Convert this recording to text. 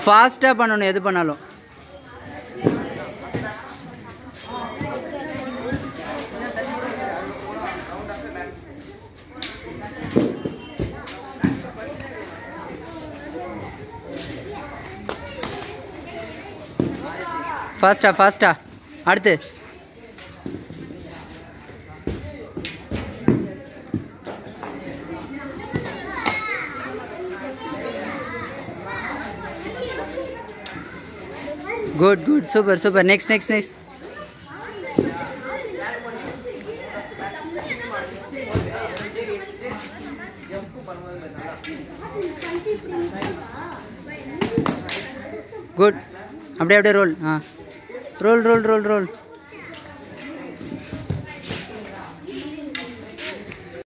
ஃபாஸ்ட்டாக பண்ணணும் எது பண்ணாலும் ஃபாஸ்ட்டா ஃபாஸ்ட்டா அடுத்து good good super super next next next good அப்படியே அப்படியே ரோல் ஆ ரோல் ரோல் ரோல் ரோல்